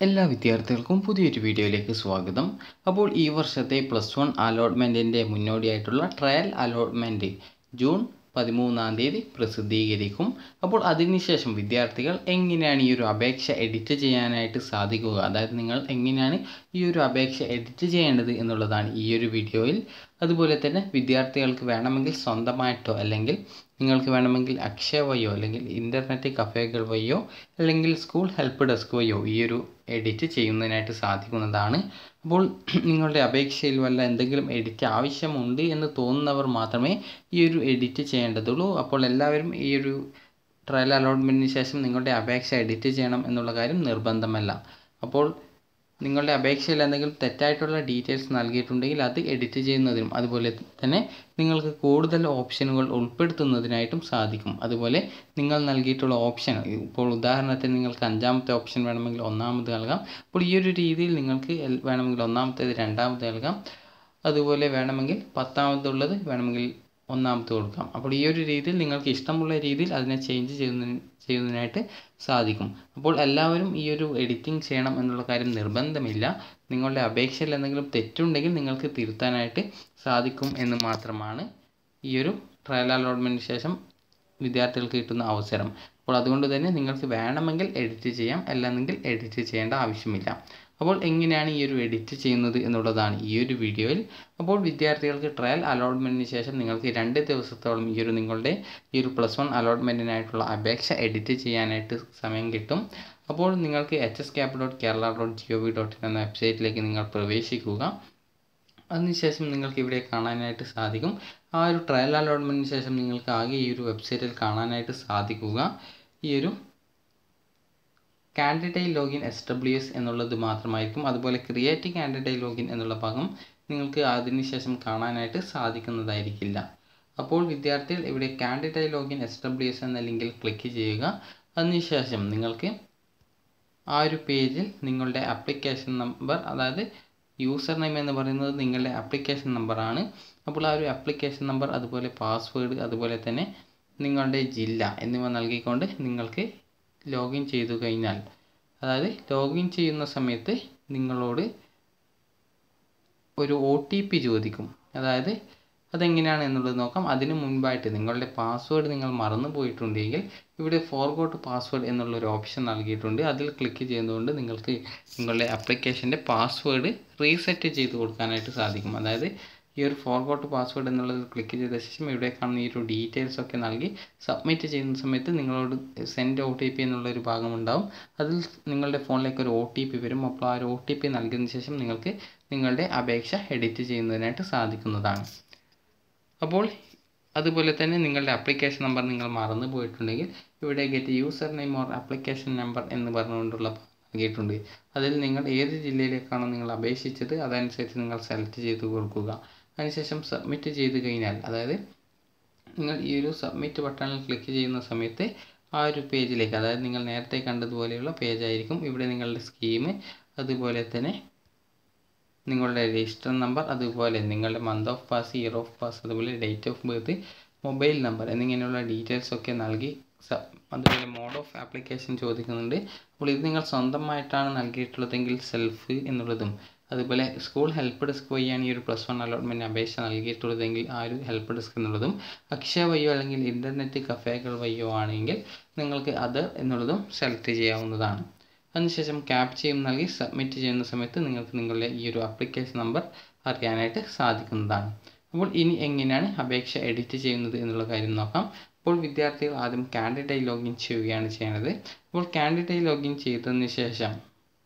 എല്ലാ വിദ്യാർത്ഥികൾക്കും പുതിയൊരു വീഡിയോയിലേക്ക് സ്വാഗതം അപ്പോൾ ഈ വർഷത്തെ പ്ലസ് വൺ അലോട്ട്മെൻറ്റിൻ്റെ മുന്നോടിയായിട്ടുള്ള ട്രയൽ അലോട്ട്മെൻറ്റ് ജൂൺ പതിമൂന്നാം തീയതി പ്രസിദ്ധീകരിക്കും അപ്പോൾ അതിനുശേഷം വിദ്യാർത്ഥികൾ എങ്ങനെയാണ് ഈ ഒരു അപേക്ഷ എഡിറ്റ് ചെയ്യാനായിട്ട് സാധിക്കുക അതായത് നിങ്ങൾ എങ്ങനെയാണ് ഈ ഒരു അപേക്ഷ എഡിറ്റ് ചെയ്യേണ്ടത് എന്നുള്ളതാണ് ഈ ഒരു വീഡിയോയിൽ അതുപോലെ തന്നെ വിദ്യാർത്ഥികൾക്ക് വേണമെങ്കിൽ സ്വന്തമായിട്ടോ അല്ലെങ്കിൽ നിങ്ങൾക്ക് വേണമെങ്കിൽ അക്ഷയ വഴിയോ അല്ലെങ്കിൽ ഇൻ്റർനെറ്റ് കഫേകൾ വഴിയോ അല്ലെങ്കിൽ സ്കൂൾ ഹെൽപ്പ് ഡെസ്ക് വഴിയോ ഈ ഒരു എഡിറ്റ് ചെയ്യുന്നതിനായിട്ട് സാധിക്കുന്നതാണ് അപ്പോൾ നിങ്ങളുടെ അപേക്ഷയിൽ വല്ല എന്തെങ്കിലും എഡിറ്റ് ആവശ്യമുണ്ട് എന്ന് തോന്നുന്നവർ മാത്രമേ ഈ ഒരു എഡിറ്റ് ചെയ്യേണ്ടതുള്ളൂ അപ്പോൾ എല്ലാവരും ഈ ഒരു ട്രയൽ അലോട്ട്മെൻറ്റിന് ശേഷം നിങ്ങളുടെ അപേക്ഷ എഡിറ്റ് ചെയ്യണം എന്നുള്ള കാര്യം നിർബന്ധമല്ല അപ്പോൾ നിങ്ങളുടെ അപേക്ഷയിൽ എന്തെങ്കിലും തെറ്റായിട്ടുള്ള ഡീറ്റെയിൽസ് നൽകിയിട്ടുണ്ടെങ്കിൽ അത് എഡിറ്റ് ചെയ്യുന്നതിനും അതുപോലെ തന്നെ നിങ്ങൾക്ക് കൂടുതൽ ഓപ്ഷനുകൾ ഉൾപ്പെടുത്തുന്നതിനായിട്ടും സാധിക്കും അതുപോലെ നിങ്ങൾ നൽകിയിട്ടുള്ള ഓപ്ഷൻ ഇപ്പോൾ ഉദാഹരണത്തിന് നിങ്ങൾക്ക് അഞ്ചാമത്തെ ഓപ്ഷൻ വേണമെങ്കിൽ ഒന്നാമത് നൽകാം അപ്പോൾ ഈ ഒരു രീതിയിൽ നിങ്ങൾക്ക് എൽ- വേണമെങ്കിൽ ഒന്നാമത്തേത് രണ്ടാമത് നൽകാം അതുപോലെ വേണമെങ്കിൽ പത്താമതുള്ളത് വേണമെങ്കിൽ ഒന്നാമത്തെ കൊടുക്കാം അപ്പോൾ ഈ ഒരു രീതിയിൽ നിങ്ങൾക്ക് ഇഷ്ടമുള്ള രീതിയിൽ അതിനെ ചേഞ്ച് ചെയ്യുന്നതിന് ചെയ്യുന്നതിനായിട്ട് സാധിക്കും അപ്പോൾ എല്ലാവരും ഈ ഒരു എഡിറ്റിംഗ് ചെയ്യണം എന്നുള്ള കാര്യം നിർബന്ധമില്ല നിങ്ങളുടെ അപേക്ഷയിൽ എന്തെങ്കിലും തെറ്റുണ്ടെങ്കിൽ നിങ്ങൾക്ക് തിരുത്താനായിട്ട് സാധിക്കും എന്ന് മാത്രമാണ് ഈ ഒരു ട്രയൽ അലോട്ട്മെൻറ്റിന് ശേഷം വിദ്യാർത്ഥികൾക്ക് കിട്ടുന്ന അവസരം അപ്പോൾ അതുകൊണ്ട് തന്നെ നിങ്ങൾക്ക് വേണമെങ്കിൽ എഡിറ്റ് ചെയ്യാം അല്ലാന്നെങ്കിൽ എഡിറ്റ് ചെയ്യേണ്ട ആവശ്യമില്ല അപ്പോൾ എങ്ങനെയാണ് ഈ ഒരു എഡിറ്റ് ചെയ്യുന്നത് എന്നുള്ളതാണ് ഈ ഒരു വീഡിയോയിൽ അപ്പോൾ വിദ്യാർത്ഥികൾക്ക് ട്രയൽ അലോട്ട്മെൻറ്റിന് ശേഷം നിങ്ങൾക്ക് രണ്ട് ദിവസത്തോളം ഈ ഒരു നിങ്ങളുടെ ഈ ഒരു പ്ലസ് വൺ അലോട്ട്മെൻറ്റിനായിട്ടുള്ള അപേക്ഷ എഡിറ്റ് ചെയ്യാനായിട്ട് സമയം കിട്ടും അപ്പോൾ നിങ്ങൾക്ക് H S cap dot Kerala dot G O V dot in എന്ന വെബ്സൈറ്റിലേക്ക് നിങ്ങൾ പ്രവേശിക്കുക അതിനുശേഷം നിങ്ങൾക്ക് ഇവിടെ കാണാനായിട്ട് സാധിക്കും ആ ഒരു ട്രയൽ അലോട്ട്മെൻറ്റിന് ശേഷം നിങ്ങൾക്ക് ആകെ ഈ ഒരു വെബ്സൈറ്റിൽ കാണാനായിട്ട് സാധിക്കുക ഈ ഒരു candidate login S W S എന്നുള്ളത് മാത്രമായിരിക്കും അതുപോലെ ക്രിയേറ്റ് കാൻഡിഡേറ്റ് ലോഗിൻ എന്നുള്ള ഭാഗം നിങ്ങൾക്ക് അതിനുശേഷം കാണാനായിട്ട് സാധിക്കുന്നതായിരിക്കില്ല അപ്പോൾ വിദ്യാർത്ഥികൾ ഇവിടെ candidate login S W S എന്ന ലിങ്കിൽ ക്ലിക്ക് ചെയ്യുക അതിനുശേഷം നിങ്ങൾക്ക് ആ ഒരു പേജിൽ നിങ്ങളുടെ ആപ്ലിക്കേഷൻ നമ്പർ അതായത് യൂസർ നെയിം എന്ന് പറയുന്നത് നിങ്ങളുടെ ആപ്ലിക്കേഷൻ നമ്പറാണ് അപ്പോൾ ആ ഒരു ആപ്ലിക്കേഷൻ നമ്പർ അതുപോലെ പാസ്വേഡ് അതുപോലെ തന്നെ നിങ്ങളുടെ ജില്ല എന്നിവ നൽകിക്കൊണ്ട് നിങ്ങൾക്ക് ലോഗിൻ ചെയ്തു കഴിഞ്ഞാൽ അതായത് ലോഗിൻ ചെയ്യുന്ന സമയത്ത് നിങ്ങളോട് ഒരു ഒ ടി പി ചോദിക്കും അതായത് അതെങ്ങനെയാണ് എന്നുള്ളത് നോക്കാം അതിന് മുൻപായിട്ട് നിങ്ങളുടെ പാസ്വേഡ് നിങ്ങൾ മറന്നു പോയിട്ടുണ്ടെങ്കിൽ ഇവിടെ ഫോർഗോട്ട് പാസ്വേഡ് എന്നുള്ള ഒരു ഓപ്ഷൻ നൽകിയിട്ടുണ്ട് അതിൽ ക്ലിക്ക് ചെയ്യുന്നതുകൊണ്ട് നിങ്ങൾക്ക് നിങ്ങളുടെ ആപ്ലിക്കേഷൻ്റെ പാസ്വേഡ് റീസെറ്റ് ചെയ്ത് കൊടുക്കാനായിട്ട് സാധിക്കും അതായത് ഈ ഒരു ഫോർഗോട്ട് പാസ്വേഡ് എന്നുള്ളത് ക്ലിക്ക് ചെയ്ത ശേഷം ഇവിടെ കാണുന്ന ഈ ഒരു ഡീറ്റെയിൽസ് ഒക്കെ നൽകി സബ്മിറ്റ് ചെയ്യുന്ന സമയത്ത് നിങ്ങളോട് സെൻഡ് ഒ ടി പി എന്നുള്ളൊരു ഭാഗമുണ്ടാവും അതിൽ നിങ്ങളുടെ ഫോണിലേക്ക് ഒരു ഒ ടി പി വരും അപ്പോൾ ആ ഒരു ഒ ടി പി നൽകിയതിന് ശേഷം നിങ്ങൾക്ക് നിങ്ങളുടെ അപേക്ഷ എഡിറ്റ് ചെയ്യുന്നതിനായിട്ട് സാധിക്കുന്നതാണ് അപ്പോൾ അതുപോലെ തന്നെ നിങ്ങളുടെ ആപ്ലിക്കേഷൻ നമ്പർ നിങ്ങൾ മറന്നു പോയിട്ടുണ്ടെങ്കിൽ ഇവിടെ get user name or application number എന്ന് പറഞ്ഞുകൊണ്ടുള്ള നൽകിയിട്ടുണ്ട് അതിൽ നിങ്ങൾ ഏത് ജില്ലയിലേക്കാണോ നിങ്ങൾ അപേക്ഷിച്ചത് അതനുസരിച്ച് നിങ്ങൾ സെലക്ട് ചെയ്ത് കൊടുക്കുക അതിനുശേഷം സബ്മിറ്റ് ചെയ്ത് കഴിഞ്ഞാൽ അതായത് നിങ്ങൾ ഈ ഒരു സബ്മിറ്റ് ബട്ടണിൽ ക്ലിക്ക് ചെയ്യുന്ന സമയത്ത് ആ ഒരു പേജിലേക്ക് അതായത് നിങ്ങൾ നേരത്തെ കണ്ടതുപോലെയുള്ള പേജായിരിക്കും ഇവിടെ നിങ്ങളുടെ സ്കീം അതുപോലെ തന്നെ നിങ്ങളുടെ രജിസ്റ്റർ നമ്പർ അതുപോലെ നിങ്ങളുടെ month of pass year of pass അതുപോലെ date of birth mobile number എന്നിങ്ങനെയുള്ള ഡീറ്റെയിൽസ് ഒക്കെ നൽകി സ അതുപോലെ മോഡ് ഓഫ് ആപ്ലിക്കേഷൻ ചോദിക്കുന്നുണ്ട് അപ്പോൾ ഇത് നിങ്ങൾ സ്വന്തമായിട്ടാണ് നൽകിയിട്ടുള്ളതെങ്കിൽ സെൽഫ് എന്നുള്ളതും അതുപോലെ സ്കൂൾ ഹെൽപ്പ് ഡെസ്ക് വഴിയാണ് ഈ ഒരു പ്ലസ് വൺ അലോട്ട്മെൻറ്റ് അപേക്ഷ നൽകിയിട്ടുള്ളതെങ്കിൽ ആ ഒരു ഹെൽപ്പ് ഡെസ്ക് എന്നുള്ളതും അക്ഷയ വഴിയോ അല്ലെങ്കിൽ ഇൻ്റർനെറ്റ് കഫേകൾ വഴിയോ ആണെങ്കിൽ നിങ്ങൾക്ക് അത് എന്നുള്ളതും സെലക്ട് ചെയ്യാവുന്നതാണ് അതിനുശേഷം ക്യാപ്ചയും നൽകി സബ്മിറ്റ് ചെയ്യുന്ന സമയത്ത് നിങ്ങൾക്ക് നിങ്ങളുടെ ഈ ഒരു ആപ്ലിക്കേഷൻ നമ്പർ അറിയാനായിട്ട് സാധിക്കുന്നതാണ് അപ്പോൾ ഇനി എങ്ങനെയാണ് അപേക്ഷ എഡിറ്റ് ചെയ്യുന്നത് എന്നുള്ള കാര്യം നോക്കാം അപ്പോൾ വിദ്യാർത്ഥികൾ ആദ്യം കാൻഡിഡേറ്റ് ലോഗിൻ ചെയ്യുകയാണ് ചെയ്യുന്നത് അപ്പോൾ കാൻഡിഡേറ്റ് ലോഗിൻ ചെയ്തതിന് ശേഷം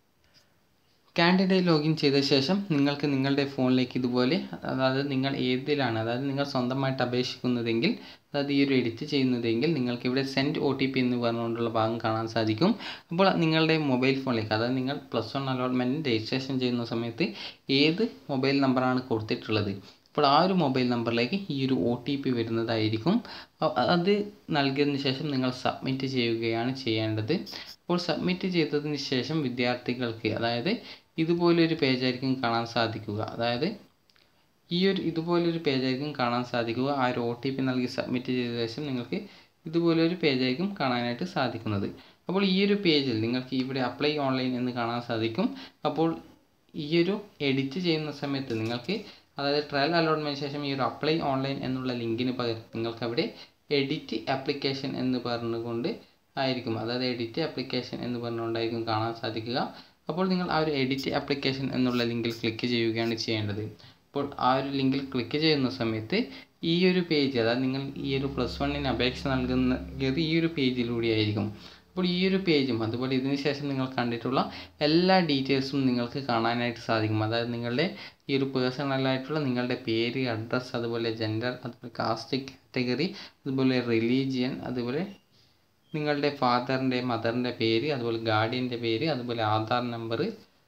കാൻഡിഡേറ്റ് ലോഗിൻ ചെയ്ത ശേഷം നിങ്ങൾക്ക് നിങ്ങളുടെ ഫോണിലേക്ക് ഇതുപോലെ അതായത് നിങ്ങൾ ഏതിലാണ് അതായത് നിങ്ങൾ സ്വന്തമായിട്ട് അപേക്ഷിക്കുന്നതെങ്കിൽ അതായത് ഈ ഒരു എഡിറ്റ് ചെയ്യുന്നതെങ്കിൽ നിങ്ങൾക്ക് ഇവിടെ സെൻഡ് ഒ ടി പി എന്ന് പറഞ്ഞുകൊണ്ടുള്ള ഭാഗം കാണാൻ സാധിക്കും അപ്പോൾ നിങ്ങളുടെ മൊബൈൽ ഫോണിലേക്ക് അതായത് നിങ്ങൾ പ്ലസ് വൺ അലോട്ട്മെൻറ്റിന് രജിസ്ട്രേഷൻ ചെയ്യുന്ന സമയത്ത് ഏത് മൊബൈൽ നമ്പറാണ് കൊടുത്തിട്ടുള്ളത് അപ്പോൾ ആ ഒരു മൊബൈൽ നമ്പറിലേക്ക് ഈ ഒരു ഒ ടി പി വരുന്നതായിരിക്കും അ- അത് നൽകിയതിന് ശേഷം നിങ്ങൾ സബ്മിറ്റ് ചെയ്യുകയാണ് ചെയ്യേണ്ടത് അപ്പോൾ സബ്മിറ്റ് ചെയ്തതിന് ശേഷം വിദ്യാർത്ഥികൾക്ക് അതായത് ഇതുപോലൊരു പേജായിരിക്കും കാണാൻ സാധിക്കുക അതായത് ഈ ഒരു ഇതുപോലൊരു പേജായിരിക്കും കാണാൻ സാധിക്കുക ആ ഒരു ഒ ടി പി നൽകി സബ്മിറ്റ് ചെയ്ത ശേഷം നിങ്ങൾക്ക് ഇതുപോലൊരു പേജായിരിക്കും കാണാനായിട്ട് സാധിക്കുന്നത് അപ്പോൾ ഈ ഒരു പേജിൽ നിങ്ങൾക്ക് ഇവിടെ അപ്ലൈ ഓൺലൈൻ എന്ന് കാണാൻ സാധിക്കും അപ്പോൾ ഈ ഒരു എഡിറ്റ് ചെയ്യുന്ന സമയത്ത് നിങ്ങൾക്ക് അതായത് ട്രയൽ അലോട്ട്മെൻറ്റ് ശേഷം ഈ ഒരു അപ്ലൈ ഓൺലൈൻ എന്നുള്ള ലിങ്കിന് പകരം നിങ്ങൾക്ക് അവിടെ എഡിറ്റ് ആപ്ലിക്കേഷൻ എന്ന് പറഞ്ഞുകൊണ്ട് ആയിരിക്കും അതായത് എഡിറ്റ് ആപ്ലിക്കേഷൻ എന്ന് പറഞ്ഞുകൊണ്ടായിരിക്കും കാണാൻ സാധിക്കുക അപ്പോൾ നിങ്ങൾ ആ ഒരു എഡിറ്റ് ആപ്ലിക്കേഷൻ എന്നുള്ള ലിങ്കിൽ ക്ലിക്ക് ചെയ്യുകയാണ് ചെയ്യേണ്ടത് അപ്പോൾ ആ ഒരു ലിങ്കിൽ ക്ലിക്ക് ചെയ്യുന്ന സമയത്ത് ഈ ഒരു പേജ് അതായത് നിങ്ങൾ ഈ ഒരു പ്ലസ് വണ്ണിന് അപേക്ഷ നൽകുന്നത് ഈ ഒരു പേജിലൂടെ ആയിരിക്കും അപ്പോൾ ഈ ഒരു പേജും അതുപോലെ ഇതിന് ശേഷം നിങ്ങൾ കണ്ടിട്ടുള്ള എല്ലാ ഡീറ്റെയിൽസും നിങ്ങൾക്ക് കാണാനായിട്ട് സാധിക്കും അതായത് നിങ്ങളുടെ ഈ ഒരു പേഴ്സണലായിട്ടുള്ള നിങ്ങളുടെ പേര് അഡ്രസ്സ് അതുപോലെ ജെൻഡർ അതുപോലെ കാസ്റ്റ് കാറ്റഗറി അതുപോലെ റിലീജിയൻ അതുപോലെ നിങ്ങളുടെ ഫാദറിൻ്റെ മദറിൻ്റെ പേര് അതുപോലെ ഗാർഡിയൻ്റെ പേര് അതുപോലെ ആധാർ നമ്പർ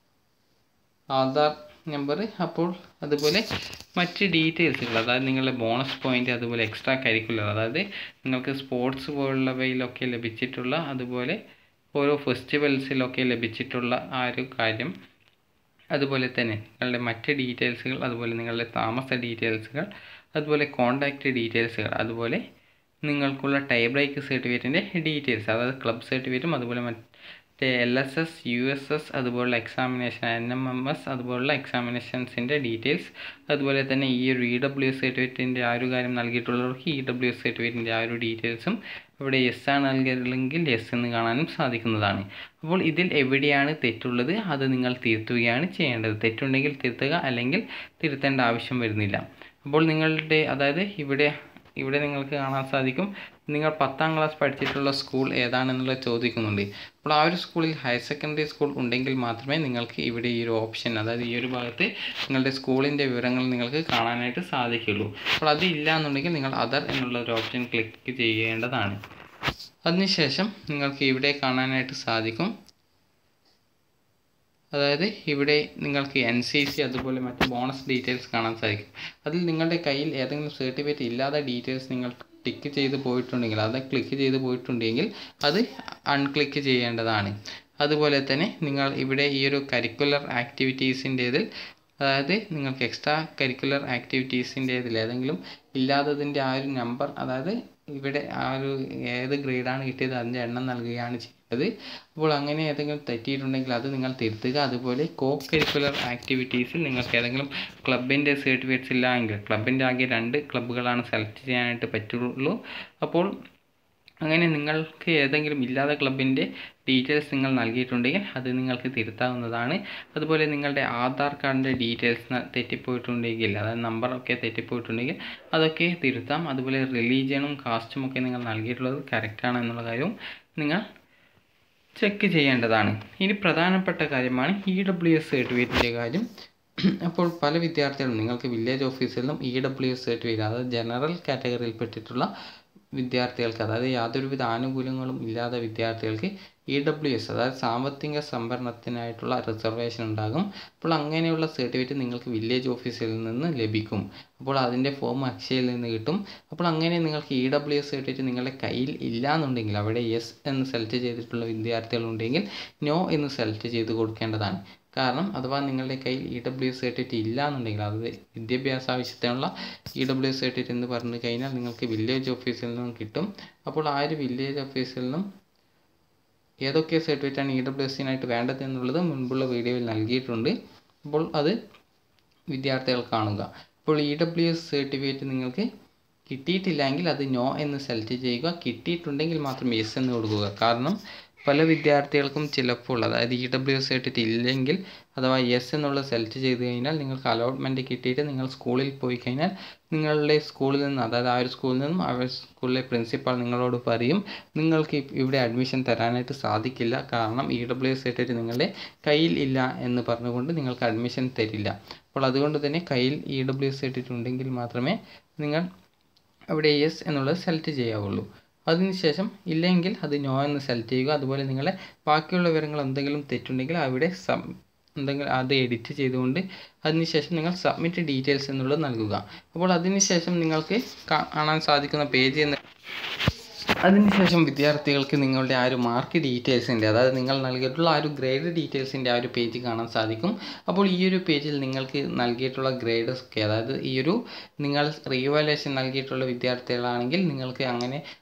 ആധാർ നമ്പർ അപ്പോൾ അതുപോലെ മറ്റ് ഡീറ്റെയിൽസുകൾ അതായത് നിങ്ങളുടെ ബോണസ് പോയിന്റ് അതുപോലെ എക്സ്ട്രാ കരിക്കുലർ അതായത് നിങ്ങൾക്ക് സ്പോർട്സ് പോലുള്ളവയിലൊക്കെ ലഭിച്ചിട്ടുള്ള അതുപോലെ ഓരോ ഫെസ്റ്റിവൽസിലൊക്കെ ലഭിച്ചിട്ടുള്ള ആ ഒരു കാര്യം അതുപോലെ തന്നെ നിങ്ങളുടെ മറ്റ് ഡീറ്റെയിൽസുകൾ അതുപോലെ നിങ്ങളുടെ താമസ ഡീറ്റെയിൽസുകൾ അതുപോലെ കോണ്ടാക്റ്റ് ഡീറ്റെയിൽസുകൾ അതുപോലെ നിങ്ങൾക്കുള്ള ടൈ ബ്രേക്ക് സർട്ടിഫിക്കറ്റിൻ്റെ ഡീറ്റെയിൽസ് അതായത് ക്ലബ് സർട്ടിഫിക്കറ്റും അതുപോലെ മറ്റേ L S S U S S അതുപോലുള്ള examination N M M S അതുപോലുള്ള എക്സാമിനേഷൻസിൻ്റെ ഡീറ്റെയിൽസ് അതുപോലെ തന്നെ ഈ ഒരു ഇ ഡബ്ല്യു എസ് സർട്ടിഫിക്കറ്റിൻ്റെ ആ ഒരു കാര്യം നൽകിയിട്ടുള്ളവർക്ക് ഇ ഡബ്ല്യു എസ് സർട്ടിഫിക്കറ്റിൻ്റെ ആ ഒരു ഡീറ്റെയിൽസും ഇവിടെ എസ് ആണ് നൽകിയിട്ടുള്ളെങ്കിൽ എസ് എന്ന് കാണാനും സാധിക്കുന്നതാണ് അപ്പോൾ ഇതിൽ എവിടെയാണ് തെറ്റുള്ളത് അത് നിങ്ങൾ തിരുത്തുകയാണ് ചെയ്യേണ്ടത് തെറ്റുണ്ടെങ്കിൽ തിരുത്തുക അല്ലെങ്കിൽ തിരുത്തേണ്ട ആവശ്യം വരുന്നില്ല അപ്പോൾ നിങ്ങളുടെ അതായത് ഇവിടെ ഇവിടെ നിങ്ങൾക്ക് കാണാൻ സാധിക്കും നിങ്ങൾ പത്താം ക്ലാസ് പഠിച്ചിട്ടുള്ള സ്കൂൾ ഏതാണെന്നുള്ളത് ചോദിക്കുന്നുണ്ട് അപ്പോൾ ആ ഒരു സ്കൂളിൽ ഹയർ സെക്കൻഡറി സ്കൂൾ ഉണ്ടെങ്കിൽ മാത്രമേ നിങ്ങൾക്ക് ഇവിടെ ഈ ഒരു ഓപ്ഷൻ അതായത് ഈ ഒരു ഭാഗത്ത് നിങ്ങളുടെ സ്കൂളിൻ്റെ വിവരങ്ങൾ നിങ്ങൾക്ക് കാണാനായിട്ട് സാധിക്കുള്ളൂ അപ്പോൾ അത് ഇല്ല എന്നുണ്ടെങ്കിൽ നിങ്ങൾ അതർ എന്നുള്ള ഒരു ഓപ്ഷൻ ക്ലിക്ക് ചെയ്യേണ്ടതാണ് അതിനുശേഷം നിങ്ങൾക്ക് ഇവിടെ കാണാനായിട്ട് സാധിക്കും അതായത് ഇവിടെ നിങ്ങൾക്ക് എൻ സി സി അതുപോലെ മറ്റ് ബോണസ് ഡീറ്റെയിൽസ് കാണാൻ സാധിക്കും അതിൽ നിങ്ങളുടെ കയ്യിൽ ഏതെങ്കിലും സർട്ടിഫിക്കറ്റ് ഇല്ലാതെ ഡീറ്റെയിൽസ് നിങ്ങൾ ടിക്ക് ചെയ്ത് പോയിട്ടുണ്ടെങ്കിൽ അത് ക്ലിക്ക് ചെയ്ത് പോയിട്ടുണ്ടെങ്കിൽ അത് അൺക്ലിക്ക് ചെയ്യേണ്ടതാണ് അതുപോലെ തന്നെ നിങ്ങൾ ഇവിടെ ഈ ഒരു കരിക്കുലർ ആക്ടിവിറ്റീസിൻ്റേതിൽ അതായത് നിങ്ങൾക്ക് എക്സ്ട്രാ കരിക്കുലർ ആക്ടിവിറ്റീസിൻ്റേതിൽ ഏതെങ്കിലും ഇല്ലാത്തതിൻ്റെ ആ ഒരു നമ്പർ അതായത് ഇവിടെ ആ ഒരു ഏത് ഗ്രേഡാണ് കിട്ടിയത് അതിൻ്റെ എണ്ണം നൽകുകയാണ് ചെയ്യുന്നത് അപ്പോൾ അങ്ങനെ ഏതെങ്കിലും തെറ്റിയിട്ടുണ്ടെങ്കിൽ അത് നിങ്ങൾ തിരുത്തുക അതുപോലെ കോ കരിക്കുലർ ആക്ടിവിറ്റീസിൽ നിങ്ങൾക്ക് ഏതെങ്കിലും ക്ലബിൻ്റെ സർട്ടിഫിക്കറ്റ്സ് ഇല്ല എങ്കിൽ ക്ലബിൻ്റെ ആകെ രണ്ട് ക്ലബ്ബുകളാണ് സെലക്ട് ചെയ്യാനായിട്ട് പറ്റുള്ളൂ അപ്പോൾ അങ്ങനെ നിങ്ങൾക്ക് ഏതെങ്കിലും ഇല്ലാത്ത ക്ലബിൻ്റെ ഡീറ്റെയിൽസ് നിങ്ങൾ നൽകിയിട്ടുണ്ടെങ്കിൽ അത് നിങ്ങൾക്ക് തിരുത്താവുന്നതാണ് അതുപോലെ നിങ്ങളുടെ ആധാർ കാർഡിൻ്റെ ഡീറ്റെയിൽസ് തെറ്റിപ്പോയിട്ടുണ്ടെങ്കിൽ അതായത് നമ്പറൊക്കെ തെറ്റിപ്പോയിട്ടുണ്ടെങ്കിൽ അതൊക്കെ തിരുത്താം അതുപോലെ റിലീജിയനും കാസ്റ്റും ഒക്കെ നിങ്ങൾ നൽകിയിട്ടുള്ളത് കറക്റ്റാണ് എന്നുള്ള കാര്യവും നിങ്ങൾ ചെക്ക് ചെയ്യേണ്ടതാണ് ഇനി പ്രധാനപ്പെട്ട കാര്യമാണ് ഇ ഡബ്ല്യു എസ് സർട്ടിഫിക്കറ്റിൻ്റെ കാര്യം അപ്പോൾ പല വിദ്യാർത്ഥികളും നിങ്ങൾക്ക് വില്ലേജ് ഓഫീസിൽ നിന്നും ഇ ഡബ്ല്യു എസ് സർട്ടിഫിക്കറ്റ് അതായത് ജനറൽ കാറ്റഗറിയിൽപ്പെട്ടിട്ടുള്ള വിദ്യാർത്ഥികൾക്ക് അതായത് യാതൊരുവിധ ആനുകൂല്യങ്ങളും ഇല്ലാത്ത വിദ്യാർത്ഥികൾക്ക് ഇ ഡബ്ല്യു എസ് അതായത് സാമ്പത്തിക സംവരണത്തിനായിട്ടുള്ള റിസർവേഷൻ ഉണ്ടാകും അപ്പോൾ അങ്ങനെയുള്ള സർട്ടിഫിക്കറ്റ് നിങ്ങൾക്ക് വില്ലേജ് ഓഫീസിൽ നിന്ന് ലഭിക്കും അപ്പോൾ അതിൻ്റെ ഫോം അക്ഷയയിൽ നിന്ന് കിട്ടും അപ്പോൾ അങ്ങനെ നിങ്ങൾക്ക് ഇ ഡബ്ല്യു എസ് സർട്ടിഫിക്കറ്റ് നിങ്ങളുടെ കയ്യിൽ ഇല്ല എന്നുണ്ടെങ്കിൽ അവിടെ യെസ് എന്ന് സെലക്ട് ചെയ്തിട്ടുള്ള വിദ്യാർത്ഥികളുണ്ടെങ്കിൽ നോ എന്ന് സെലക്ട് ചെയ്ത് കൊടുക്കേണ്ടതാണ് കാരണം അഥവാ നിങ്ങളുടെ കയ്യിൽ ഇ ഡബ്ല്യു സർട്ടിഫിക്കറ്റ് ഇല്ല എന്നുണ്ടെങ്കിൽ അത് വിദ്യാഭ്യാസ ആവശ്യത്തിനുള്ള ഇ ഡബ്ല്യു സർട്ടിഫിക്കറ്റ് എന്ന് പറഞ്ഞു കഴിഞ്ഞാൽ നിങ്ങൾക്ക് വില്ലേജ് ഓഫീസിൽ നിന്നും കിട്ടും അപ്പോൾ ആ ഒരു വില്ലേജ് ഓഫീസിൽ നിന്നും ഏതൊക്കെ സർട്ടിഫിക്കറ്റാണ് ഇ ഡബ്ല്യു എസിനായിട്ട് വേണ്ടത് എന്നുള്ളത് മുൻപുള്ള വീഡിയോയിൽ നൽകിയിട്ടുണ്ട് അപ്പോൾ അത് വിദ്യാർത്ഥികൾ കാണുക അപ്പോൾ ഇ ഡബ്ല്യു എസ് സർട്ടിഫിക്കറ്റ് നിങ്ങൾക്ക് കിട്ടിയിട്ടില്ലെങ്കിൽ അത് നോ എന്ന് സെലക്ട് ചെയ്യുക കിട്ടിയിട്ടുണ്ടെങ്കിൽ മാത്രം യെസ് എന്ന് കൊടുക്കുക കാരണം പല വിദ്യാർത്ഥികൾക്കും ചിലപ്പോൾ അതായത് ഇ ഡബ്ല്യു എസ് സർട്ടിഫിക്കറ്റ് ഇല്ലെങ്കിൽ അഥവാ യെസ് എന്നുള്ള സെലക്ട് ചെയ്ത് കഴിഞ്ഞാൽ നിങ്ങൾക്ക് അലോട്ട്മെൻറ്റ് കിട്ടിയിട്ട് നിങ്ങൾ സ്കൂളിൽ പോയി കഴിഞ്ഞാൽ നിങ്ങളുടെ സ്കൂളിൽ നിന്ന് അതായത് ആ ഒരു സ്കൂളിൽ നിന്നും ആ സ്കൂളിലെ പ്രിൻസിപ്പാൾ നിങ്ങളോട് പറയും നിങ്ങൾക്ക് ഇവിടെ അഡ്മിഷൻ തരാനായിട്ട് സാധിക്കില്ല കാരണം ഇ ഡബ്ല്യു എസ് സർട്ടിഫിക്കറ്റ് നിങ്ങളുടെ കയ്യിൽ ഇല്ല എന്ന് പറഞ്ഞുകൊണ്ട് നിങ്ങൾക്ക് അഡ്മിഷൻ തരില്ല അപ്പോൾ അതുകൊണ്ട് തന്നെ കയ്യിൽ ഇ ഡബ്ല്യു എസ് സർട്ടിഫിക്കറ്റ് ഉണ്ടെങ്കിൽ മാത്രമേ നിങ്ങൾ അവിടെ യെസ് എന്നുള്ളത് സെലക്ട് ചെയ്യാവുള്ളൂ അതിനുശേഷം ഇല്ലെങ്കിൽ അത് നോ എന്ന് സെലക്ട് ചെയ്യുക അതുപോലെ നിങ്ങളെ ബാക്കിയുള്ള വിവരങ്ങൾ എന്തെങ്കിലും തെറ്റുണ്ടെങ്കിൽ അവിടെ സം എന്തെങ്കിലും അത് എഡിറ്റ് ചെയ്തുകൊണ്ട് അതിനുശേഷം നിങ്ങൾ സബ്മിറ്റ് ഡീറ്റെയിൽസ് എന്നുള്ളത് നൽകുക അപ്പോൾ അതിനുശേഷം നിങ്ങൾക്ക് കാണാൻ സാധിക്കുന്ന പേജ് എന്ന് അതിനുശേഷം വിദ്യാർത്ഥികൾക്ക് നിങ്ങളുടെ ആ ഒരു മാർക്ക് ഡീറ്റെയിൽസിൻ്റെ അതായത് നിങ്ങൾ നൽകിയിട്ടുള്ള ആ ഒരു ഗ്രേഡ് ഡീറ്റെയിൽസിൻ്റെ ആ ഒരു പേജ് കാണാൻ സാധിക്കും അപ്പോൾ ഈ ഒരു പേജിൽ നിങ്ങൾക്ക് നൽകിയിട്ടുള്ള ഗ്രേഡ്സ് ഒക്കെ അതായത് ഈ ഒരു നിങ്ങൾ റീവാലുവേഷൻ നൽകിയിട്ടുള്ള വിദ്യാർത്ഥികളാണെങ്കിൽ നിങ്ങൾക്ക് അങ്ങനെ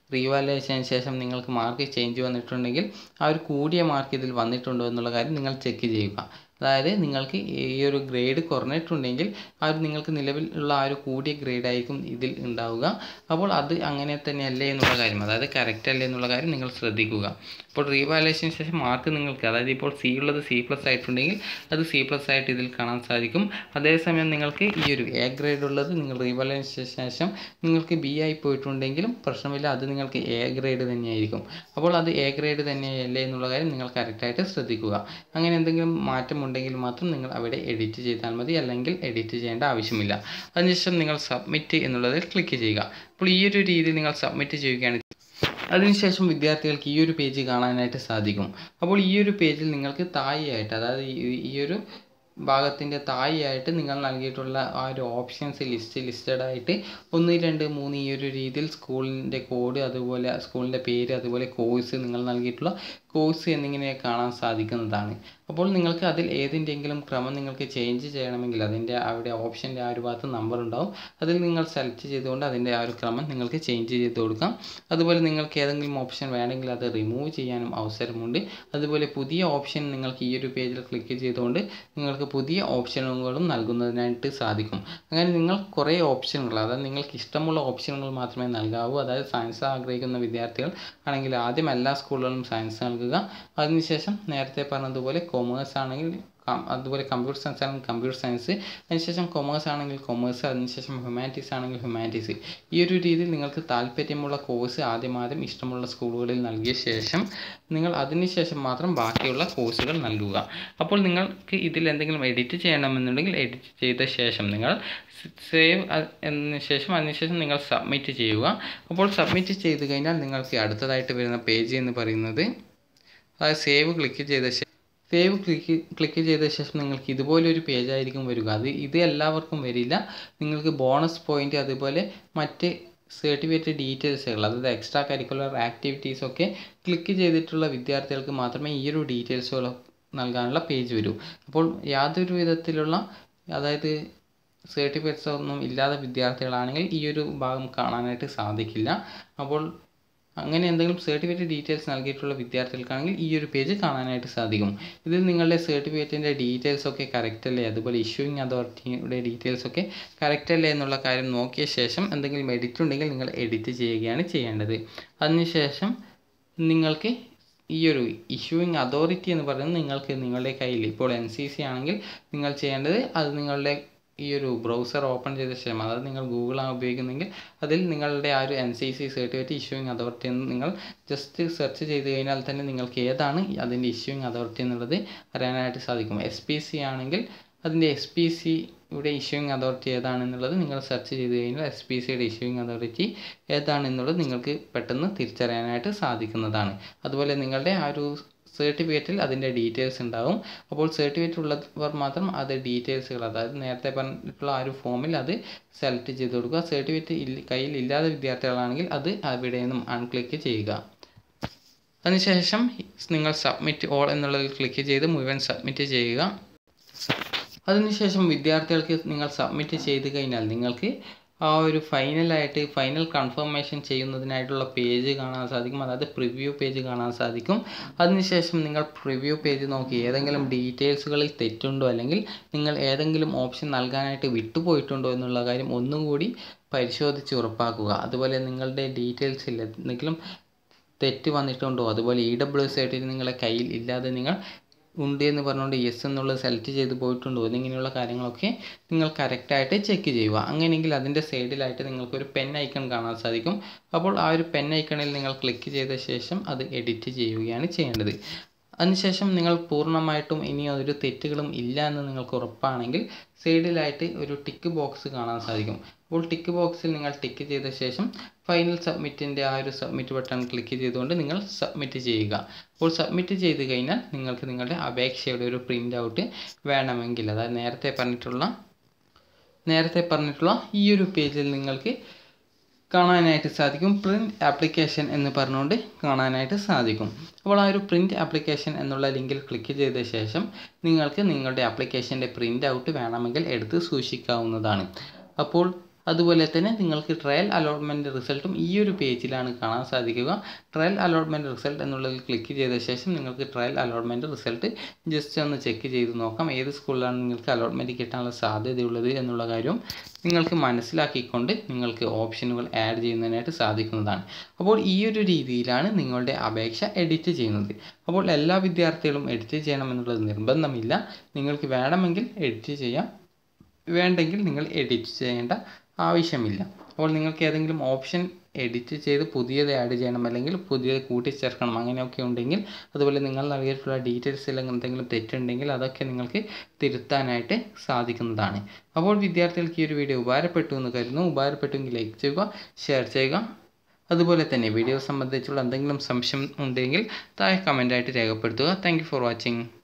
റീവാലുവേഷന് ശേഷം നിങ്ങൾക്ക് മാർക്ക് ചേഞ്ച് വന്നിട്ടുണ്ടെങ്കിൽ ആ ഒരു കൂടിയ മാർക്ക് ഇതിൽ വന്നിട്ടുണ്ടോ എന്നുള്ള കാര്യം നിങ്ങൾ ചെക്ക് ചെയ്യുക അതായത് നിങ്ങൾക്ക് ഈ ഒരു ഗ്രേഡ് കുറഞ്ഞിട്ടുണ്ടെങ്കിൽ ആ ഒരു നിങ്ങൾക്ക് നിലവിലുള്ള ആ ഒരു കൂടിയ ഗ്രേഡ് ആയിരിക്കും ഇതിൽ ഉണ്ടാവുക അപ്പോൾ അത് അങ്ങനെ തന്നെയല്ലേ എന്നുള്ള കാര്യം അതായത് കറക്റ്റ് അല്ലേ എന്നുള്ള കാര്യം നിങ്ങൾ ശ്രദ്ധിക്കുക അപ്പോൾ റീവാലുവേഷന് ശേഷം മാർക്ക് നിങ്ങൾക്ക് അതായത് ഇപ്പോൾ സി ഉള്ളത് സി പ്ലസ് ആയിട്ടുണ്ടെങ്കിൽ അത് സി പ്ലസ് ആയിട്ട് ഇതിൽ കാണാൻ സാധിക്കും അതേസമയം നിങ്ങൾക്ക് ഈ ഒരു എ ഗ്രേഡ് ഉള്ളത് നിങ്ങൾ റീവാലുവേഷന് ശേഷം നിങ്ങൾക്ക് ബി ആയി പോയിട്ടുണ്ടെങ്കിലും പ്രശ്നമില്ല അത് നിങ്ങൾക്ക് എ ഗ്രേഡ് തന്നെയായിരിക്കും അപ്പോൾ അത് എ ഗ്രേഡ് തന്നെയല്ലേ എന്നുള്ള കാര്യം നിങ്ങൾ കറക്റ്റായിട്ട് ശ്രദ്ധിക്കുക അങ്ങനെ എന്തെങ്കിലും മാറ്റം ഉണ്ടെങ്കിൽ മാത്രം നിങ്ങൾ അവിടെ എഡിറ്റ് ചെയ്താൽ മതി അല്ലെങ്കിൽ എഡിറ്റ് ചെയ്യേണ്ട ആവശ്യമില്ല അതിനുശേഷം നിങ്ങൾ സബ്മിറ്റ് എന്നുള്ളതിൽ ക്ലിക്ക് ചെയ്യുക അപ്പോൾ ഈ ഒരു രീതിയിൽ നിങ്ങൾ സബ്മിറ്റ് ചെയ്യുകയാണ് അതിനുശേഷം വിദ്യാർത്ഥികൾക്ക് ഈ ഒരു പേജ് കാണാനായിട്ട് സാധിക്കും അപ്പോൾ ഈ ഒരു പേജിൽ നിങ്ങൾക്ക് താഴെയായിട്ട് അതായത് ഈ- ഈ ഒരു ഭാഗത്തിൻ്റെ താഴെയായിട്ട് നിങ്ങൾ നൽകിയിട്ടുള്ള ആ ഒരു ഓപ്ഷൻസ് ലിസ്റ്റ് ലിസ്റ്റഡ് ആയിട്ട് ഒന്ന് രണ്ട് മൂന്ന് ഈ ഒരു രീതിയിൽ സ്കൂളിൻ്റെ കോഡ് അതുപോലെ സ്കൂളിൻ്റെ പേര് അതുപോലെ കോഴ്സ് നിങ്ങൾ നൽകിയിട്ടുള്ള കോഴ്സ് എന്നിങ്ങനെ കാണാൻ സാധിക്കുന്നതാണ് അപ്പോൾ നിങ്ങൾക്ക് അതിൽ ഏതിൻ്റെങ്കിലും ക്രമം നിങ്ങൾക്ക് ചേഞ്ച് ചെയ്യണമെങ്കിൽ അതിൻ്റെ അവിടെ ഓപ്ഷൻ്റെ ആ ഒരു ഭാഗത്ത് നമ്പർ ഉണ്ടാവും അതിൽ നിങ്ങൾ സെലക്ട് ചെയ്തുകൊണ്ട് അതിൻ്റെ ആ ഒരു ക്രമം നിങ്ങൾക്ക് ചേഞ്ച് ചെയ്ത് കൊടുക്കാം അതുപോലെ നിങ്ങൾക്ക് ഏതെങ്കിലും ഓപ്ഷൻ വേണമെങ്കിൽ അത് റിമൂവ് ചെയ്യാനും അവസരമുണ്ട് അതുപോലെ പുതിയ ഓപ്ഷൻ നിങ്ങൾക്ക് ഈ ഒരു പേജിൽ ക്ലിക്ക് ചെയ്തുകൊണ്ട് നിങ്ങൾക്ക് പുതിയ ഓപ്ഷനുകളും നൽകുന്നതിനായിട്ട് സാധിക്കും അങ്ങനെ നിങ്ങൾ കുറേ ഓപ്ഷനുകൾ അതായത് നിങ്ങൾക്ക് ഇഷ്ടമുള്ള ഓപ്ഷനുകൾ മാത്രമേ നൽകാവൂ അതായത് സയൻസ് ആഗ്രഹിക്കുന്ന വിദ്യാർത്ഥികൾ ആണെങ്കിൽ ആദ്യം എല്ലാ സ്കൂളുകളിലും സയൻസ് നൽകുക അതിനുശേഷം നേരത്തെ പറഞ്ഞതുപോലെ കൊമേഴ്സ് ആണെങ്കിൽ കം- അതുപോലെ കമ്പ്യൂട്ടർ സയൻസ് ആണെങ്കിൽ കമ്പ്യൂട്ടർ സയൻസ് അതിനുശേഷം കൊമേഴ്സ് ആണെങ്കിൽ കൊമേഴ്സ് അതിനുശേഷം ഹ്യൂമാനിറ്റീസ് ആണെങ്കിൽ ഹ്യൂമാനിറ്റീസ് ഈ ഒരു രീതിയിൽ നിങ്ങൾക്ക് താല്പര്യമുള്ള കോഴ്സ് ആദ്യം ആദ്യം ഇഷ്ടമുള്ള സ്കൂളുകളിൽ നൽകിയ ശേഷം നിങ്ങൾ അതിനുശേഷം മാത്രം ബാക്കിയുള്ള കോഴ്സുകൾ നൽകുക അപ്പോൾ നിങ്ങൾക്ക് ഇതിൽ എന്തെങ്കിലും എഡിറ്റ് ചെയ്യണമെന്നുണ്ടെങ്കിൽ എഡിറ്റ് ചെയ്ത ശേഷം നിങ്ങൾ സേവ് എന്നതിന് ശേഷം അതിനുശേഷം നിങ്ങൾ സബ്മിറ്റ് ചെയ്യുക അപ്പോൾ സബ്മിറ്റ് ചെയ്ത് കഴിഞ്ഞാൽ നിങ്ങൾക്ക് അടുത്തതായിട്ട് വരുന്ന പേജ് എന്ന് പറയുന്നത് അതായത് സേവ് ക്ലിക്ക് ചെയ്ത ശേഷം സേവ് ക്ലിക്ക് ക്ലിക്ക് ചെയ്ത ശേഷം നിങ്ങൾക്ക് ഇതുപോലൊരു പേജ് ആയിരിക്കും വരിക അത് ഇത് എല്ലാവർക്കും വരില്ല നിങ്ങൾക്ക് ബോണസ് പോയിന്റ് അതുപോലെ മറ്റ് സർട്ടിഫിക്കറ്റ് ഡീറ്റെയിൽസുകൾ അതായത് എക്സ്ട്രാ കരിക്കുലർ ആക്ടിവിറ്റീസ് ഒക്കെ ക്ലിക്ക് ചെയ്തിട്ടുള്ള വിദ്യാർത്ഥികൾക്ക് മാത്രമേ ഈ ഒരു ഡീറ്റെയിൽസുകൾ നൽകാനുള്ള പേജ് വരൂ അപ്പോൾ യാതൊരു വിധത്തിലുള്ള അതായത് സർട്ടിഫിക്കറ്റ്സ് ഒന്നും ഇല്ലാത്ത വിദ്യാർത്ഥികളാണെങ്കിൽ ഈ ഒരു ഭാഗം കാണാനായിട്ട് സാധിക്കില്ല അപ്പോൾ അങ്ങനെ എന്തെങ്കിലും സർട്ടിഫിക്കറ്റ് ഡീറ്റെയിൽസ് നൽകിയിട്ടുള്ള വിദ്യാർത്ഥികൾക്കാണെങ്കിൽ ഈ ഒരു പേജ് കാണാനായിട്ട് സാധിക്കും ഇതിൽ നിങ്ങളുടെ സർട്ടിഫിക്കറ്റിൻ്റെ ഡീറ്റെയിൽസ് ഒക്കെ കറക്റ്റ് അല്ലേ അതുപോലെ ഇഷ്യൂയിങ് അതോറിറ്റിയുടെ ഡീറ്റെയിൽസ് ഒക്കെ കറക്റ്റ് അല്ലേ എന്നുള്ള കാര്യം നോക്കിയ ശേഷം എന്തെങ്കിലും എഡിറ്റ് ഉണ്ടെങ്കിൽ നിങ്ങൾ എഡിറ്റ് ചെയ്യുകയാണ് ചെയ്യേണ്ടത് അതിനുശേഷം നിങ്ങൾക്ക് ഈ ഒരു ഇഷ്യൂയിങ് അതോറിറ്റി എന്ന് പറയുന്നത് നിങ്ങൾക്ക് നിങ്ങളുടെ കയ്യിൽ ഇപ്പോൾ എൻ സി സി ആണെങ്കിൽ നിങ്ങൾ ചെയ്യേണ്ടത് അത് നിങ്ങളുടെ ഈ ഒരു ബ്രൗസർ ഓപ്പൺ ചെയ്ത ശേഷം അതായത് നിങ്ങൾ ഗൂഗിളാണ് ഉപയോഗിക്കുന്നെങ്കിൽ അതിൽ നിങ്ങളുടെ ആ ഒരു N C C certificate issuing authority എന്ന് നിങ്ങൾ ജസ്റ്റ് സെർച്ച് ചെയ്ത് കഴിഞ്ഞാൽ തന്നെ നിങ്ങൾക്ക് ഏതാണ് അതിൻ്റെ ഇഷ്യൂയിങ് അതോറിറ്റി എന്നുള്ളത് അറിയാനായിട്ട് സാധിക്കും എസ് പി സി ആണെങ്കിൽ അതിൻ്റെ എസ് പി സി ഇവിടെ ഇഷ്യൂയിങ് അതോറിറ്റി ഏതാണെന്നുള്ളത് നിങ്ങൾ സെർച്ച് ചെയ്ത് കഴിഞ്ഞാൽ എസ് പി സിയുടെ ഇഷ്യൂയിങ് അതോറിറ്റി ഏതാണെന്നുള്ളത് നിങ്ങൾക്ക് പെട്ടെന്ന് തിരിച്ചറിയാനായിട്ട് സാധിക്കുന്നതാണ് അതുപോലെ നിങ്ങളുടെ ആ ഒരു സർട്ടിഫിക്കറ്റിൽ അതിൻ്റെ ഡീറ്റെയിൽസ് ഉണ്ടാവും അപ്പോൾ സർട്ടിഫിക്കറ്റ് ഉള്ളവർ മാത്രം അത് ഡീറ്റെയിൽസുകൾ അതായത് നേരത്തെ പറഞ്ഞിട്ടുള്ള ആ ഒരു ഫോമിൽ അത് സെലക്ട് ചെയ്ത് കൊടുക്കുക സർട്ടിഫിക്കറ്റ് ഇല്ല കയ്യിൽ ഇല്ലാത്ത വിദ്യാർത്ഥികളാണെങ്കിൽ അത് അവിടെ നിന്നും അൺക്ലിക്ക് ചെയ്യുക അതിനുശേഷം നിങ്ങൾ സബ്മിറ്റ് ഓൾ എന്നുള്ളതിൽ ക്ലിക്ക് ചെയ്ത് മുഴുവൻ സബ്മിറ്റ് ചെയ്യുക അതിനുശേഷം വിദ്യാർത്ഥികൾക്ക് നിങ്ങൾ സബ്മിറ്റ് ചെയ്ത് കഴിഞ്ഞാൽ നിങ്ങൾക്ക് ആ ഒരു ഫൈനലായിട്ട് ഫൈനൽ കൺഫർമേഷൻ ചെയ്യുന്നതിനായിട്ടുള്ള പേജ് കാണാൻ സാധിക്കും അതായത് പ്രിവ്യൂ പേജ് കാണാൻ സാധിക്കും അതിനുശേഷം നിങ്ങൾ പ്രിവ്യൂ പേജ് നോക്കി ഏതെങ്കിലും ഡീറ്റെയിൽസുകളിൽ തെറ്റുണ്ടോ അല്ലെങ്കിൽ നിങ്ങൾ ഏതെങ്കിലും ഓപ്ഷൻ നൽകാനായിട്ട് വിട്ടുപോയിട്ടുണ്ടോ എന്നുള്ള കാര്യം ഒന്നും കൂടി പരിശോധിച്ച് ഉറപ്പാക്കുക അതുപോലെ നിങ്ങളുടെ ഡീറ്റെയിൽസിൽ എന്തെങ്കിലും തെറ്റ് വന്നിട്ടുണ്ടോ അതുപോലെ ഇ ഡബ്ല്യു എസ് ആയിട്ട് നിങ്ങളെ കയ്യിൽ ഇല്ലാതെ നിങ്ങൾ ഉണ്ട് എന്ന് പറഞ്ഞുകൊണ്ട് യെസ് എന്നുള്ളത് സെലക്ട് ചെയ്ത് പോയിട്ടുണ്ടോ എന്നിങ്ങനെയുള്ള കാര്യങ്ങളൊക്കെ നിങ്ങൾ കറക്റ്റായിട്ട് ചെക്ക് ചെയ്യുക അങ്ങനെയെങ്കിൽ അതിൻ്റെ സൈഡിലായിട്ട് നിങ്ങൾക്കൊരു പെൻ ഐക്കൺ കാണാൻ സാധിക്കും അപ്പോൾ ആ ഒരു പെൻ ഐക്കണിൽ നിങ്ങൾ ക്ലിക്ക് ചെയ്ത ശേഷം അത് എഡിറ്റ് ചെയ്യുകയാണ് ചെയ്യേണ്ടത് അതിനുശേഷം നിങ്ങൾ പൂർണ്ണമായിട്ടും ഇനി ഒരു തെറ്റുകളും ഇല്ല എന്ന് നിങ്ങൾക്ക് ഉറപ്പാണെങ്കിൽ സൈഡിലായിട്ട് ഒരു ടിക്ക് ബോക്സ് കാണാൻ സാധിക്കും അപ്പോൾ ടിക്ക് ബോക്സിൽ നിങ്ങൾ ടിക്ക് ചെയ്ത ശേഷം ഫൈനൽ സബ്മിറ്റിൻ്റെ ആ ഒരു സബ്മിറ്റ് ബട്ടൺ ക്ലിക്ക് ചെയ്തുകൊണ്ട് നിങ്ങൾ സബ്മിറ്റ് ചെയ്യുക അപ്പോൾ സബ്മിറ്റ് ചെയ്ത് കഴിഞ്ഞാൽ നിങ്ങൾക്ക് നിങ്ങളുടെ അപേക്ഷയുടെ ഒരു പ്രിൻ്റ് ഔട്ട് വേണമെങ്കിൽ അതായത് നേരത്തെ പറഞ്ഞിട്ടുള്ള നേരത്തെ പറഞ്ഞിട്ടുള്ള ഈ ഒരു പേജിൽ നിങ്ങൾക്ക് കാണാനായിട്ട് സാധിക്കും പ്രിൻറ്റ് ആപ്ലിക്കേഷൻ എന്ന് പറഞ്ഞുകൊണ്ട് കാണാനായിട്ട് സാധിക്കും അപ്പോൾ ആ ഒരു പ്രിൻറ്റ് ആപ്ലിക്കേഷൻ എന്നുള്ള ലിങ്കിൽ ക്ലിക്ക് ചെയ്ത ശേഷം നിങ്ങൾക്ക് നിങ്ങളുടെ ആപ്ലിക്കേഷൻ്റെ പ്രിൻ്റ് ഔട്ട് വേണമെങ്കിൽ എടുത്ത് സൂക്ഷിക്കാവുന്നതാണ് അപ്പോൾ അതുപോലെ തന്നെ നിങ്ങൾക്ക് ട്രയൽ അലോട്ട്മെൻറ്റ് റിസൾട്ടും ഈ ഒരു പേജിലാണ് കാണാൻ സാധിക്കുക ട്രയൽ അലോട്ട്മെൻറ്റ് റിസൾട്ട് എന്നുള്ളതിൽ ക്ലിക്ക് ചെയ്ത ശേഷം നിങ്ങൾക്ക് ട്രയൽ അലോട്ട്മെൻറ്റ് റിസൾട്ട് ജസ്റ്റ് ഒന്ന് ചെക്ക് ചെയ്ത് നോക്കാം ഏത് സ്കൂളിലാണ് നിങ്ങൾക്ക് അലോട്ട്മെൻറ്റ് കിട്ടാനുള്ള സാധ്യതയുള്ളത് എന്നുള്ള കാര്യവും നിങ്ങൾക്ക് മനസ്സിലാക്കിക്കൊണ്ട് നിങ്ങൾക്ക് ഓപ്ഷനുകൾ ആഡ് ചെയ്യുന്നതിനായിട്ട് സാധിക്കുന്നതാണ് അപ്പോൾ ഈ ഒരു രീതിയിലാണ് നിങ്ങളുടെ അപേക്ഷ എഡിറ്റ് ചെയ്യുന്നത് അപ്പോൾ എല്ലാ വിദ്യാർത്ഥികളും എഡിറ്റ് ചെയ്യണമെന്നുള്ളത് നിർബന്ധമില്ല നിങ്ങൾക്ക് വേണമെങ്കിൽ എഡിറ്റ് ചെയ്യാം വേണ്ടെങ്കിൽ നിങ്ങൾ എഡിറ്റ് ചെയ്യേണ്ട ആവശ്യമില്ല അപ്പോൾ നിങ്ങൾക്ക് ഏതെങ്കിലും ഓപ്ഷൻ എഡിറ്റ് ചെയ്ത് പുതിയത് ആഡ് ചെയ്യണം അല്ലെങ്കിൽ പുതിയത് കൂട്ടിച്ചേർക്കണം അങ്ങനെയൊക്കെ ഉണ്ടെങ്കിൽ അതുപോലെ നിങ്ങൾ നൽകിയിട്ടുള്ള ഡീറ്റെയിൽസിൽ എന്തെങ്കിലും തെറ്റുണ്ടെങ്കിൽ അതൊക്കെ നിങ്ങൾക്ക് തിരുത്താനായിട്ട് സാധിക്കുന്നതാണ് അപ്പോൾ വിദ്യാർത്ഥികൾക്ക് ഈ ഒരു വീഡിയോ ഉപകാരപ്പെട്ടു എന്ന് കരുതുന്നു ഉപകാരപ്പെട്ടുവെങ്കിൽ ലൈക്ക് ചെയ്യുക ഷെയർ ചെയ്യുക അതുപോലെ തന്നെ വീഡിയോ സംബന്ധിച്ചുള്ള എന്തെങ്കിലും സംശയം ഉണ്ടെങ്കിൽ താഴെ കമൻ്റായിട്ട് രേഖപ്പെടുത്തുക താങ്ക് ഫോർ വാച്ചിങ്